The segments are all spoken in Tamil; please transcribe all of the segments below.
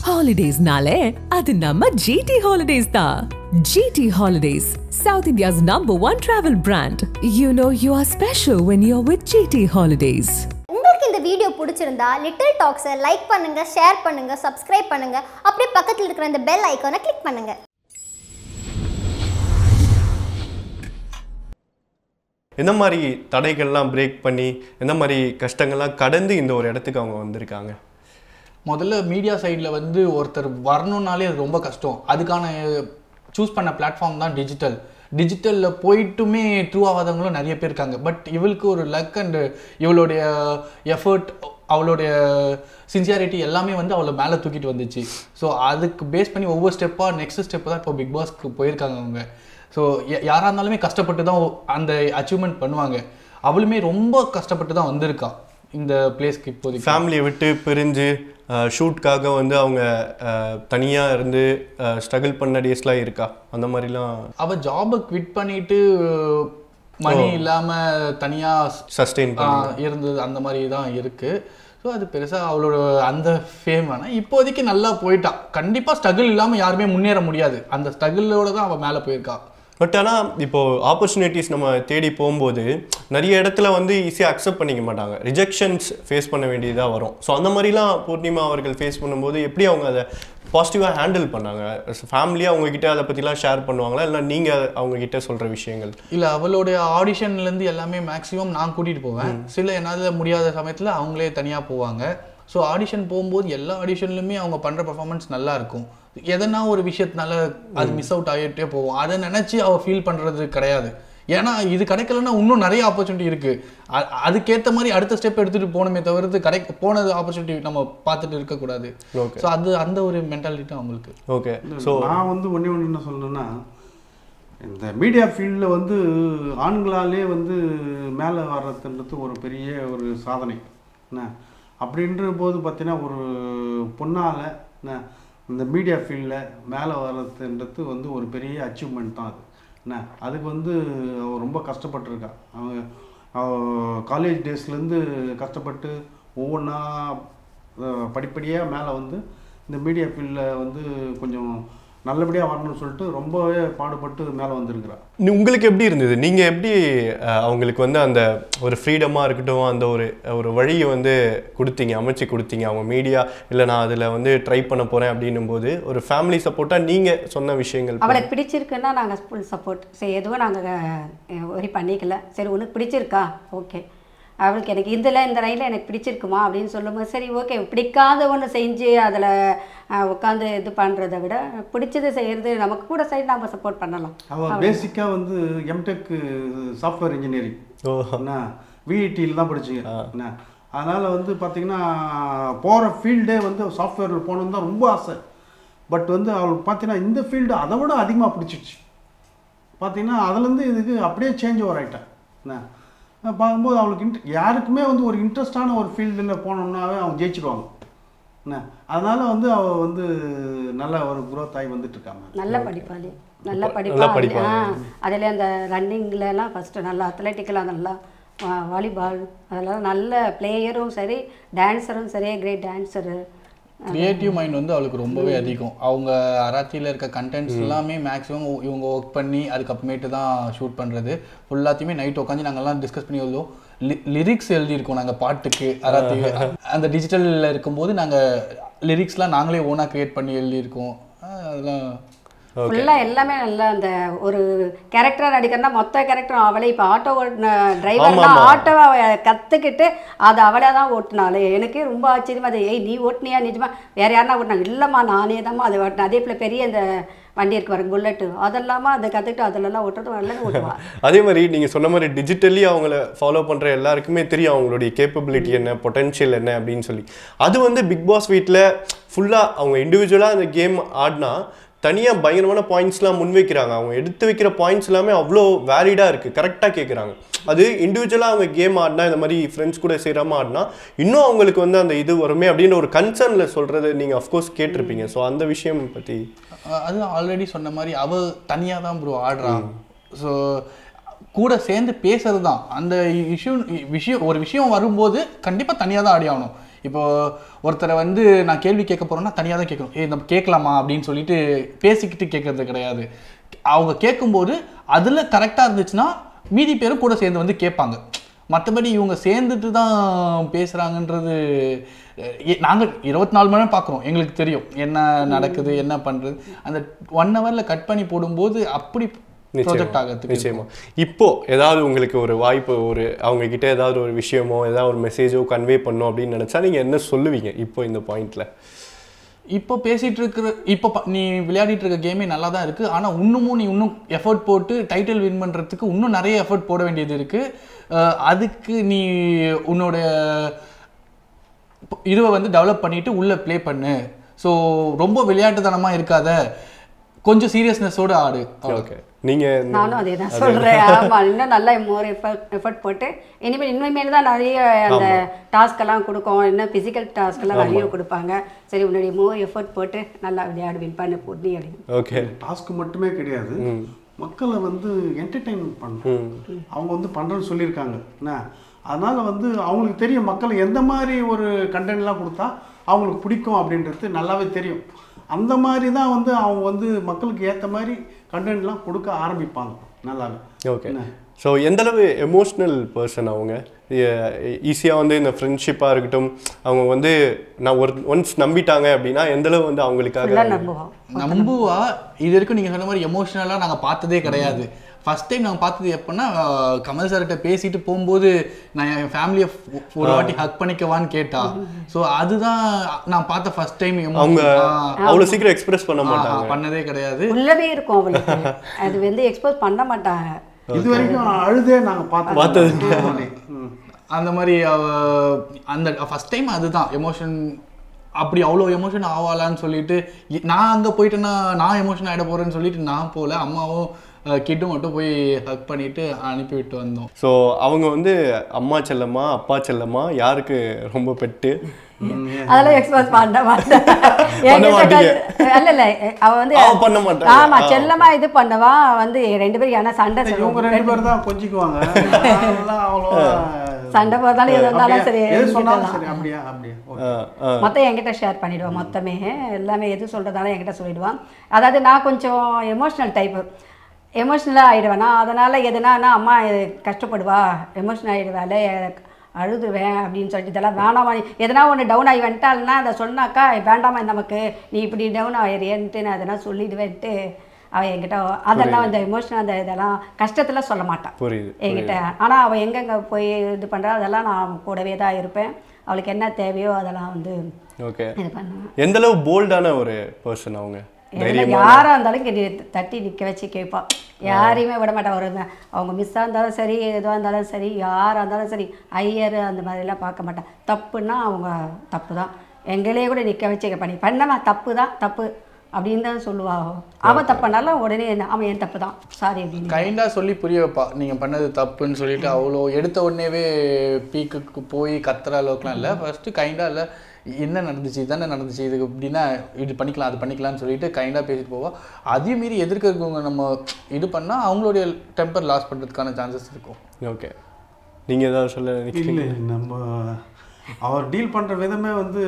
ஹாலிடேஸ்னாலே அது நம்ம ஜிடி ஹாலிடேஸ் தான் GT Holidays South India's number one travel brand you know you are special when you are with GT Holidays உங்களுக்கு இந்த வீடியோ பிடிச்சிருந்தா லிட்டில் டாக்ஸை லைக் பண்ணுங்க ஷேர் பண்ணுங்க சப்ஸ்கிரைப் பண்ணுங்க அப்படியே பக்கத்தில் இருக்கிற இந்த பெல் ஐக்கானை கிளிக் பண்ணுங்க எந்த மாதிரி தடைகள்லாம் பிரேக் பண்ணி எந்த மாதிரி கஷ்டங்கள்லாம் கடந்து இந்த ஒரு இடத்துக்கு அவங்க வந்திருக்காங்க முதல்ல மீடியா சைடில் வந்து ஒருத்தர் வரணும்னாலே அது ரொம்ப கஷ்டம் அதுக்கான சூஸ் பண்ண பிளாட்ஃபார்ம் தான் டிஜிட்டல் டிஜிட்டலில் போயிட்டுமே ட்ரூ ஆகாதவங்களும் நிறைய பேர் இருக்காங்க பட் இவளுக்கு ஒரு லக் அண்ட் இவளுடைய எஃபர்ட் அவளுடைய சின்சியாரிட்டி எல்லாமே வந்து அவளை மேலே தூக்கிட்டு வந்துச்சு ஸோ அதுக்கு பேஸ் பண்ணி ஒவ்வொரு ஸ்டெப்பாக நெக்ஸ்ட் ஸ்டெப் தான் இப்போ பிக் பாஸ்க்கு போயிருக்காங்க அவங்க ஸோ யாராக இருந்தாலுமே கஷ்டப்பட்டு தான் அந்த அச்சீவ்மெண்ட் பண்ணுவாங்க அவளுமே ரொம்ப கஷ்டப்பட்டு தான் வந்திருக்கா இந்த பிளேஸ்க்கு இப்போதைக்கு ஃபேமிலியை விட்டு பிரிஞ்சு ஷூட்காக வந்து அவங்க தனியாக இருந்து ஸ்ட்ரகிள் பண்ண டேஸ்லாம் இருக்கா அந்த மாதிரிலாம் அவ ஜாபை குவிட் பண்ணிட்டு மணி இல்லாம தனியா சஸ்டெயின் ஆ, இருந்தது அந்த மாதிரி தான் இருக்கு ஸோ அது பெருசா அவளோட அந்த ஃபேம் ஆனால் இப்போதைக்கு நல்லா போயிட்டா கண்டிப்பா ஸ்ட்ரகிள் இல்லாம யாருமே முன்னேற முடியாது அந்த ஸ்ட்ரகிளோட தான் அவ மேல போயிருக்கா பட் ஆனால் இப்போ ஆப்பர்ச்சுனிட்டிஸ் நம்ம தேடி போகும்போது நிறைய இடத்துல வந்து ஈஸியாக அக்செப்ட் பண்ணிக்க மாட்டாங்க ரிஜெக்ஷன்ஸ் ஃபேஸ் பண்ண வேண்டியதாக வரும் ஸோ அந்த மாதிரிலாம் பூர்ணிமா அவர்கள் ஃபேஸ் பண்ணும்போது எப்படி அவங்க அதை பாசிட்டிவாக ஹேண்டில் பண்ணாங்க ஃபேமிலியாக அவங்கக்கிட்ட அதை பற்றிலாம் ஷேர் பண்ணுவாங்களா இல்லை நீங்கள் அவங்கக்கிட்ட சொல்கிற விஷயங்கள் இல்ல அவளுடைய ஆடிஷன்ல இருந்து எல்லாமே மேக்ஸிமம் நான் கூட்டிட்டு போவேன் சில என்னால் முடியாத சமயத்துல அவங்களே தனியா போவாங்க ஸோ ஆடிஷன் போகும்போது எல்லா ஆடிஷன்லையுமே அவங்க பண்ற பெர்ஃபார்மன்ஸ் நல்லா இருக்கும் எதனா ஒரு விஷயத்தினால அது மிஸ் அவுட் ஆகிட்டே போகும் அதை நினைச்சு அவ ஃபீல் பண்றது கிடையாது ஏன்னா இது கிடைக்கலன்னா இன்னும் நிறைய ஆப்பர்ச்சுனிட்டி இருக்கு அ- அதுக்கேத்த மாதிரி அடுத்த ஸ்டெப் எடுத்துட்டு போகணுமே தவிர்த்து கிடை போனது ஆப்பர்ச்சுனிட்டி நம்ம பார்த்துட்டு இருக்கக்கூடாது Okay. ஸோ அது அந்த ஒரு மென்டாலிட்டி அவங்களுக்கு ஓகே ஸோ நான் வந்து ஒன்றே ஒன்று என்ன சொல்லணும்னா இந்த மீடியா ஃபீல்டில் வந்து ஆண்களாலே வந்து மேலே வர்றதுன்றது ஒரு பெரிய ஒரு சாதனை என்ன அப்படின்ற போது பார்த்தீங்கன்னா ஒரு பொண்ணால் என்ன இந்த மீடியா ஃபீல்டில் மேலே வர்றதுன்றது வந்து ஒரு பெரிய அச்சீவ்மெண்ட் தான் அது என்ன அதுக்கு வந்து அவ ரொம்ப கஷ்டப்பட்டிருக்கா அவங்க காலேஜ் டேஸ்லேருந்து கஷ்டப்பட்டு ஒவ்வொன்றா படிப்படியாக மேலே வந்து இந்த மீடியா ஃபீல்டில் வந்து கொஞ்சம் நல்லபடியாக வரணும்னு சொல்லிட்டு ரொம்பவே பாடுபட்டு மேலே வந்திருக்கிறா நீ- உங்களுக்கு எப்படி இருந்தது நீங்கள் எப்படி அஹ், அவங்களுக்கு வந்து அந்த ஒரு ஃப்ரீடமாக இருக்கட்டும் அந்த ஒரு ஒரு வழியை வந்து கொடுத்தீங்க அமைச்சு கொடுத்தீங்க அவங்க மீடியா இல்லை நான் அதில் வந்து ட்ரை பண்ண போகிறேன் அப்படின்னும் போது ஒரு ஃபேமிலி சப்போர்ட்டாக நீங்கள் சொன்ன விஷயங்கள் அவளுக்கு பிடிச்சிருக்குன்னா நாங்கள் ஃபுல் சப்போர்ட் சரி எதுவும் நாங்கள் ஒரி பண்ணிக்கல சரி உனக்கு பிடிச்சிருக்கா ஓகே அவளுக்கு எனக்கு இதில் இந்த லைனில் எனக்கு பிடிச்சிருக்குமா அப்படின்னு சொல்லும்போது சரி ஓகே பிடிக்காத ஒன்று செஞ்சு அதில் உட்காந்து இது பண்ணுறதை விட பிடிச்சது செய்கிறது நமக்கு கூட சைடு நம்ம சப்போர்ட் பண்ணலாம் அவள் பேசிக்காக வந்து எம்டெக் சாஃப்ட்வேர் இன்ஜினியரிங் ஓ என்ன விஐடியில் தான் படிச்சிங்க என்ன அதனால் வந்து பார்த்தீங்கன்னா போகிற ஃபீல்டே வந்து சாஃப்ட்வேரில் போகணுன்னு தான் ரொம்ப ஆசை பட் வந்து அவளுக்கு பார்த்தீங்கன்னா இந்த ஃபீல்டு அதை விட அதிகமாக பிடிச்சிருச்சு பார்த்தீங்கன்னா அதுலேருந்து இதுக்கு அப்படியே சேஞ்ச் ஓவர் ஆகிட்டேன் என்ன அஹ் பார்க்கும்போது அவளுக்கு இன்ட் யாருக்குமே வந்து ஒரு இன்ட்ரெஸ்டான ஒரு ஃபீல்டில் போனோம்னாவே அவங்க ஜெயிச்சிடுவாங்க என்ன அதனால் வந்து அவள் வந்து நல்ல ஒரு growth ஆகி வந்துட்டு இருக்காங்க நல்ல படிப்பாளி நல்ல நல்லா படிப்பாளி படிப்பாங்க. ஆ அதில் அந்த ரன்னிங்ல எல்லாம் ஃபஸ்ட்டு நல்லா அத்லெட்டிக்கெலாம் நல்லா வாலிபால் அதெல்லாம் நல்ல பிளேயரும் சரி டான்ஸரும் சரி கிரேட் டான்ஸரு கிரியேட்டிவ் மைண்ட் வந்து அவளுக்கு ரொம்பவே அதிகம் அவங்க அராத்தியில் இருக்க கண்டென்ட்ஸ் எல்லாமே மேக்ஸிமம் இவங்க ஒர்க் பண்ணி அதுக்கப்புறமேட்டு தான் ஷூட் பண்ணுறது ஃபுல்லாத்தையுமே நைட் உட்காந்து நாங்கள்லாம் டிஸ்கஸ் பண்ணி எழுதுவோம் லிரிக்ஸ் எழுதியிருக்கோம் நாங்கள் பாட்டுக்கு அராத்தி அந்த டிஜிட்டலில் இருக்கும்போது நாங்கள் லிரிக்ஸ்லாம் நாங்களே ஓனாக க்ரியேட் பண்ணி எழுதியிருக்கோம் அஹ் அதெல்லாம் ஃபுல்லாக எல்லாமே நல்லா அந்த ஒரு கேரக்டர் நடிக்கிறனா மொத்த கேரக்டரும் அவளே இப்போ ஆட்டோ ஓட்டின டிரைவர்னா ஆமா. ஆட்டோவை கற்றுக்கிட்டு அதை அவளே தான் ஓட்டினாலே எனக்கே ரொம்ப ஆச்சரியமா அது ஏய் நீ ஓட்டினியா நிஜமா வேற யாருனா ஓட்டினாங்க இல்லைம்மா நானே தான்மா அதை ஓட்டினேன் அதே போல் பெரிய இந்த வண்டி இருக்கு பாருங்க புல்லட்டு அதெல்லாமா அதை கற்றுக்கிட்டு அதிலெல்லாம் ஓட்டுறது வரலன்னு ஓட்டுவா அதே மாதிரி நீங்கள் சொன்ன மாதிரி டிஜிட்டலி அவங்கள ஃபாலோ பண்ணுற எல்லாருக்குமே தெரியும் அவங்களுடைய கேப்பபிலிட்டி என்ன பொட்டென்ஷியல் என்ன அப்படின்னு சொல்லி அது வந்து பிக் பாஸ் வீட்டில் ஃபுல்லாக அவங்க இண்டிவிஜுவலாக அந்த கேம் ஆடினா தனியாக பயங்கரமான பாயிண்ட்ஸ்லாம் முன்வைக்கிறாங்க அவங்க எடுத்து வைக்கிற பாயிண்ட்ஸ் எல்லாமே அவ்வளோ வேலிடாக இருக்குது கரெக்டாக கேட்குறாங்க அது இண்டிவிஜுவலாக அவங்க கேம் ஆடினா இந்த மாதிரி ஃப்ரெண்ட்ஸ் கூட சேராமல் ஆடினா இன்னும் அவங்களுக்கு வந்து அந்த இது வருமே அப்படின்ற ஒரு கன்சர்னில் சொல்கிறது நீங்கள் அஃப்கோர்ஸ் கேட்டிருப்பீங்க ஸோ அந்த விஷயம் பற்றி அஹ் அது ஆல்ரெடி சொன்ன மாதிரி அவ தனியாக தான் ப்ரோ ஆடுறா ஸோ கூட சேர்ந்து பேசுறது தான் அந்த இஷ்யூ விஷயம் ஒரு விஷயம் வரும்போது கண்டிப்பாக தனியாக தான் ஆடி ஆகணும் இப்போ ஒருத்தரை வந்து நான் கேள்வி கேட்க போறேன்னா தனியாக தான் கேட்கணும் ஏ நம்ம கேட்கலாமா அப்படின்னு சொல்லிட்டு பேசிக்கிட்டு கேட்கறது கிடையாது அவங்க கேட்கும்போது அதில் கரெக்டாக இருந்துச்சுன்னா மீதி பேரும் கூட சேர்ந்து வந்து கேட்பாங்க மற்றபடி இவங்க சேர்ந்துட்டு தான் பேசுகிறாங்கன்றது நாங்கள் இருபத்தி நாலு மணி நேரம் பார்க்குறோம் எங்களுக்கு தெரியும் என்ன நடக்குது என்ன பண்ணுறது அந்த ஒன் ஹவரில் கட் பண்ணி போடும்போது அப்படி ப்ரொஜெக்ட் ஆகிறதுக்கு நிச்சயமா இப்போ ஏதாவது உங்களுக்கு ஒரு வாய்ப்பு ஒரு அவங்க கிட்ட ஏதாவது ஒரு விஷயமோ ஏதாவது ஒரு மெசேஜோ கன்வே பண்ணும் அப்படின்னு நினைச்சா நீங்க என்ன சொல்லுவீங்க இப்போ இந்த பாயிண்ட்ல இப்போ பேசிட்டு இருக்கிற இப்போ ப- நீ விளையாடிட்டு இருக்க கேமே நல்லா தான் இருக்கு ஆனா இன்னமும் நீ இன்னும் எஃபர்ட் போட்டு டைட்டில் வின் பண்றதுக்கு இன்னும் நிறைய எஃபர்ட் போட வேண்டியது இருக்கு அஹ் அதுக்கு நீ உன்னோட இதுவை வந்து டெவலப் பண்ணிட்டு உள்ள ப்ளே பண்ணு ஸோ ரொம்ப விளையாட்டுத்தனமா இருக்காத கொஞ்சம் சீரியஸ்னஸோட ஆடு ஓகே நீங்க இந்த- நானும் அதே தான் சொல்கிறேன் ஆமாம் இன்னும் நல்லா மோர் எஃபர்ட் எஃபர்ட் போட்டு இனிமேல் இனிமேல் தான் நிறைய அந்த டாஸ்க் எல்லாம் கொடுக்கும் இன்னும் ஃபிசிக்கல் டாஸ்க் எல்லாம் நிறைய கொடுப்பாங்க சரி உன்னுடைய மோர் எஃபர்ட் போட்டு நல்லா விளையாடு வின் பண்ணு பொண்ணி அப்படின்னு ஓகே டாஸ்க் மட்டுமே கிடையாது மக்களை வந்து என்டர்டெயின்மெண்ட் பண்ணணும் அவங்க வந்து பண்ணுறேன்னு சொல்லியிருக்காங்க என்ன அதனால வந்து அவங்களுக்கு தெரியும் மக்கள் எந்த மாதிரி ஒரு கண்டென்ட்லாம் கொடுத்தா அவங்களுக்கு பிடிக்கும் அப்படின்றது நல்லாவே தெரியும் அந்த மாதிரி தான் வந்து அவங்க வந்து மக்களுக்கு ஏற்ற மாதிரி கண்டென்ட்லாம் கொடுக்க ஆரம்பிப்பாங்க நல்லாவே ஓகே ஸோ எந்த அளவு எமோஷ்னல் பர்சன் அவங்க ஈஸியாக வந்து இந்த ஃப்ரெண்ட்ஷிப்பாக இருக்கட்டும் அவங்க வந்து நான் ஒரு ஒன்ஸ் நம்பிட்டாங்க அப்படின்னா எந்த அளவு வந்து அவங்களுக்காக ஃபுல்லாக நம்புவோம் நம்புவா இது வரைக்கும் நீங்க சொன்ன மாதிரி எமோஷனலாக நாங்க பார்த்ததே கிடையாது ஃபர்ஸ்ட் டைம் நாங்கள் பார்த்தது எப்போன்னா அஹ், கமல் சார்கிட்ட பேசிட்டு போகும்போது நான் என் ஃபேமிலியை ஒரு வாட்டி ஹக் பண்ணிக்கவான்னு கேட்டா ஸோ அதுதான் நான் பார்த்த ஃபர்ஸ்ட் டைம் அவங்க அவ்வளோ சீக்கிரம் எக்ஸ்பிரஸ் பண்ண மாட்டாங்க பண்ணதே கிடையாது உள்ளவே இருக்கும் அவளுக்கு அது வந்து எக்ஸ்போஸ் பண்ண மாட்டாங்க இது வரைக்கும் அழுதே நாங்கள் பார்த்து பார்த்தது ம். அந்த மாதிரி அவ அந்த ஃபர்ஸ்ட் டைம் அதுதான் எமோஷன் அப்படி அவ்வளோ எமோஷன் ஆவாளான்னு சொல்லிட்டு இ- நான் அங்கே போயிட்டேன்னா நான் எமோஷன் ஆகிட போறேன்னு சொல்லிட்டு நான் போகல அம்மாவும் கிட்டும் மட்டும் போய் ஹக் பண்ணிட்டு அனுப்பி விட்டு வந்தோம் ஸோ அவங்க வந்து அம்மா செல்லம்மா அப்பா செல்லம்மா யாருக்கு ரொம்ப பெட்டு அதெல்லாம் எக்ஸ்போஸ் பண்ண மாட்டேன் என்கிட்ட மாட்டீங்க. கத்து- இல்ல இல்ல அவ வந்து அவ பண்ண மாட்டாங்க. ஆமா ஆ. செல்லமா இது பண்ணவா வந்து ரெண்டு பேரும் ஏன்னா சண்டை இவங்க சொல்லுவோம் ரெண்டு பேரும் தான் கொஞ்சிக்குவாங்க நான்லாம் அவ்வளவா சண்டை போதாலும் எது இருந்தாலும் அப்படியா? சரி எது சொன்னாலும் என்கிட்ட சரி அப்படியா அப்படியா ஓகே. மொத்தம் என்கிட்ட ஷேர் பண்ணிடுவான் மொத்தமே எல்லாமே எது சொல்கிறதாலும் என்கிட்ட சொல்லிடுவான் அதாவது நான் கொஞ்சம் எமோஷ்னல் டைப்பு எமோஷ்னலாக ஆகிடுவேனா அதனால் எதுனா அம்மா இது கஷ்டப்படுவா எமோஷ்னல் ஆகிடுவாள் அழுதுவேன் அப்படின்னு சொல்லிட்டு இதெல்லாம் வேணாமா நீ எதனா ஒன்று டவுன் ஆகி வந்துட்டாள்னா அதை சொன்னாக்கா வேண்டாமா நமக்கு நீ இப்படி டவுன் ஆகிறியன்ட்டு நான் அதெல்லாம் சொல்லிடுவேன்ட்டு அவள் என்கிட்ட அதெல்லாம் அந்த எமோஷனல் அந்த இதெல்லாம் கஷ்டத்தில் சொல்ல மாட்டான் புரியுது என்கிட்ட ஆனால் அவள் எங்கெங்கே போய் இது பண்ணுறா அதெல்லாம் நான் கூடவே தான் இருப்பேன் அவளுக்கு என்ன தேவையோ அதெல்லாம் வந்து ஓகே இது பண்ணுவேன் எந்த அளவு போல்டான ஒரு பர்சன் அவங்க என்ன தைரியமா யாராக இருந்தாலும் இங்கே தட்டி நிற்க வச்சு கேட்பா யாரையுமே விட மாட்டா ஒரு ம- அவங்க மிஸ்ஸாக இருந்தாலும் சரி எதுவாக இருந்தாலும் சரி யாராக இருந்தாலும் சரி ஐயர் அந்த மாதிரிலாம் பார்க்க மாட்டா தப்புன்னா அவங்க தப்பு தான் எங்களையே கூட நிற்க வச்சு கேட்பா நீ பண்ணமா தப்பு தான் தப்பு அப்படின்னு தான் சொல்லுவா அவ. அவன் தப்புனாலும் உடனே என்ன அவன் என் தப்பு தான் சாரி அப்படின்னு கைண்டா சொல்லி புரிய வைப்பா நீங்க பண்ணது தப்புன்னு சொல்லிட்டு அவ்வளோ எடுத்த உடனேவே பீக்குக்கு போய் கத்துற அளவுக்குலாம் இல்லை ஃபர்ஸ்ட் கைண்டா இல்லை என்ன நடந்துச்சு இதானே நடந்துச்சு இதுக்கு இப்படின்னா இது பண்ணிக்கலாம் அது பண்ணிக்கலாம்னு சொல்லிட்டு கைண்டா பேசிட்டு போவா அதே மீறி எதிர்க்க இருக்கவங்க நம்ம இது பண்ணா அவங்களுடைய டெம்பர் லாஸ் பண்றதுக்கான சான்சஸ் இருக்கும் ஓகே நீங்க ஏதாவது சொல்ல நினைக்கிறீங்க இல்லை நம்ம அவர் டீல் பண்ற விதமே வந்து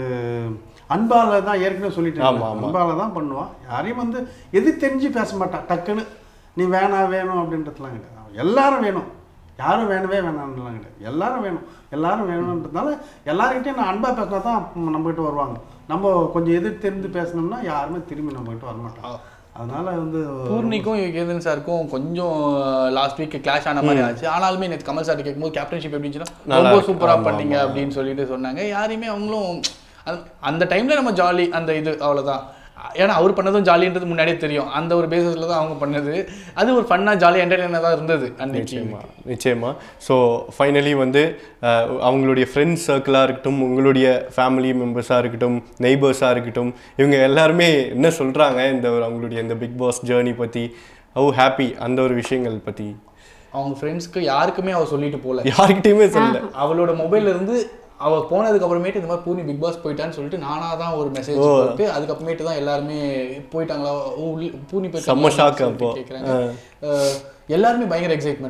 அன்பால தான் ஏற்கனவே சொல்லிட்டேன் ஆமா, ஆமா. அன்பால தான் பண்ணுவான் யாரையும் வந்து எது தெரிஞ்சு பேச மாட்டான் டக்குன்னு நீ வேணாம் வேணும் அப்படின்றதுலாம் கிடையாது அவன் எல்லாரும் வேணும் யாரும் வேணவே வேணாம்லாம் கிடையாது எல்லாரும் வேணும் எல்லாரும் வேணுன்றதுனால எல்லாருக்கிட்டையும் நான் அன்பா பேசினா தான் நம்மகிட்ட வருவாங்க நம்ம கொஞ்சம் எதிர் தெரிந்து பேசணும்னா யாருமே திரும்பி நம்மகிட்ட வரமாட்டாங்க அதனால வந்து பூர்ணிக்கும் கேதன் சாருக்கும் கொஞ்சம் லாஸ்ட் வீக் கிளாஷ் ஆன மாதிரி ஆச்சு ஆனாலுமே நேற்று கமல் சார் கேட்கும்போது கேப்டன்ஷிப் எப்படி இருந்துச்சுன்னா நல்லா ரொம்ப இருக்கு. சூப்பரா ஆமா, பண்ணீங்க ஆமா. அப்படின்னு சொல்லிட்டு சொன்னாங்க யாரையுமே அவங்களும் அந்த- அந்த டைம்ல நம்ம ஜாலி அந்த இது அவ்வளவுதான் ஏன்னா அவர் பண்ணதும் ஜாலின்றது முன்னாடியே தெரியும் அந்த ஒரு பேசிஸ்ல தான் அவங்க பண்ணது அது ஒரு ஃபன்னா ஜாலி என்டர்டைனர் தான் இருந்தது அன்னைக்கு நிச்சயமா நிச்சயமா ஸோ ஃபைனலி வந்து அஹ், அவங்களுடைய ஃப்ரெண்ட்ஸ் சர்க்கிளாக இருக்கட்டும் உங்களுடைய ஃபேமிலி மெம்பர்ஸாக இருக்கட்டும் நெய்பர்ஸாக இருக்கட்டும் இவங்க எல்லாருமே என்ன சொல்கிறாங்க இந்த ஒரு அவங்களுடைய இந்த பிக் பாஸ் ஜேர்னி பற்றி ஹவு ஹாப்பி அந்த ஒரு விஷயங்கள் பற்றி அவங்க ஃப்ரெண்ட்ஸ்க்கு யாருக்குமே அவ சொல்லிட்டு போல யார்கிட்டயுமே சொல்லல அவளோட மொபைல்ல இருந்து அவ போனதுக்கு அப்புறமேட்டு இந்த மாதிரி பூனி பிக் பாஸ் போயிட்டான்னு சொல்லிட்டு நானா தான் ஒரு மெசேஜ் போட்டு அதுக்கப்புறமேட்டு தான் எல்லாருமே போயிட்டாங்களா ஓ, உள்ள- பூனி போயிட்டாங்களா செம்ம shock அப்படின்னு அப்போ. சொல்லிட்டு கேக்குறாங்க. அஹ், எல்லாருமே பயங்கர எக்ஸைட்மெண்ட்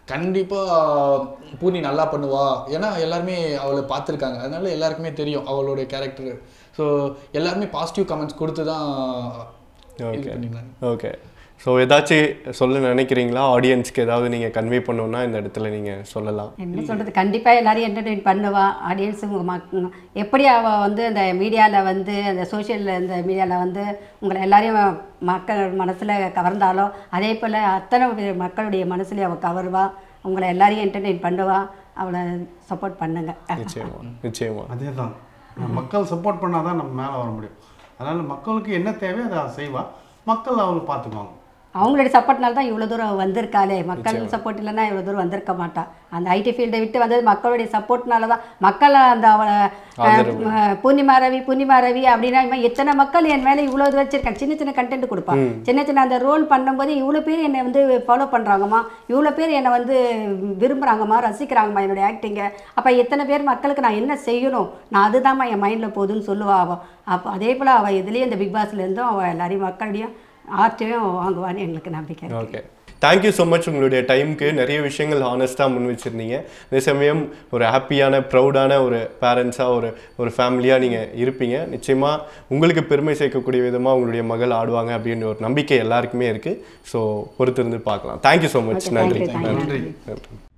கண்டிப்பாக பூர்ணி நல்லா பண்ணுவா ஏன்னா எல்லாருமே அவளை பார்த்துருக்காங்க அதனால எல்லாருக்குமே தெரியும் அவளுடைய கேரக்டர் ஸோ எல்லாருமே பாசிட்டிவ் கமெண்ட்ஸ் கொடுத்து தான் இது ஓகே பண்ணிருந்தாங்க ஓகே ஸோ ஏதாச்சும் சொல்ல நினைக்கிறீங்களா ஆடியன்ஸ்க்கு ஏதாவது நீங்கள் கன்வே பண்ணணும்னா இந்த இடத்துல நீங்கள் சொல்லலாம் என்ன சொல்கிறது கண்டிப்பாக எல்லாரையும் என்டர்டெயின் பண்ணுவா ஆடியன்ஸுங்க மக் எப்படி அவள் வந்து அந்த மீடியாவில் வந்து அந்த சோஷியல் இந்த மீடியாவில் வந்து உங்களை எல்லாரையும் மக்கள் மனசில் கவர்ந்தாலோ அதே போல் அத்தனை பேர் மக்களுடைய மனசுலேயும் அவள் கவருவா உங்களை எல்லாரையும் என்டர்டெயின் பண்ணுவா அவளை சப்போர்ட் பண்ணுங்க நிச்சயமா நிச்சயமா அதே தான் மக்கள் சப்போர்ட் பண்ணால் தான் நம்ம மேலே வர முடியும் அதனால் மக்களுக்கு என்ன தேவையோ அதை செய்வா மக்கள் அவங்களுக்கு பார்த்துக்குவாங்க அவங்களுடைய சப்போர்ட்னால தான் இவ்வளோ தூரம் வந்திருக்காளே மக்கள் சப்போர்ட் இல்லைன்னா இவ்வளோ தூரம் வந்திருக்க மாட்டா அந்த ஐடி ஃபீல்டை விட்டு வந்தது மக்களுடைய சப்போர்ட்னால தான் மக்கள் அந்த அவளை ஆதரவு. அஹ், பூர்ணிமா ரவி பூர்ணிமா ரவி அப்படின்னா இவன் எத்தனை மக்கள் என் மேலே இவ்வளோ இது வச்சிருக்காங்க சின்ன சின்ன கண்டென்ட் கொடுப்பான் சின்ன சின்ன அந்த ரோல் பண்ணும்போது இவ்வளோ பேர் என்னை வந்து ஃபாலோ பண்ணுறாங்கம்மா இவ்வளோ பேர் என்னை வந்து விரும்புகிறாங்கம்மா ரசிக்கிறாங்கம்மா என்னுடைய ஆக்டிங்கை அப்போ எத்தனை பேர் மக்களுக்கு நான் என்ன செய்யணும் நான் அதுதாம்மா என் மைண்டில் போகுதுன்னு சொல்லுவா அவள் அப்போ அதே போல் அவள் இதுலேயும் இந்த பிக் பாஸ்லேருந்தும் அவள் எல்லாரையும் மக்களுடையும் ஆர்ட்டையும் வாங்குவான்னு எங்களுக்கு நம்பிக்கை இருக்கு. ஓகே தேங்க்யூ ஸோ மச் உங்களுடைய டைமுக்கு நிறைய விஷயங்கள் ஹானஸ்ட்டாக முன் வச்சுருந்தீங்க அதே சமயம் ஒரு ஹாப்பியான ப்ரௌடான ஒரு பேரண்ட்ஸாக ஒரு ஒரு ஃபேமிலியாக நீங்கள் இருப்பீங்க நிச்சயமாக உங்களுக்கு பெருமை சேர்க்கக்கூடிய விதமாக உங்களுடைய மகள் ஆடுவாங்க அப்படின்ற ஒரு நம்பிக்கை எல்லாருக்குமே இருக்குது ஸோ பொறுத்திருந்து பார்க்கலாம் thank you so much Okay, thank நன்றி you, thank you. நன்றி நன்றி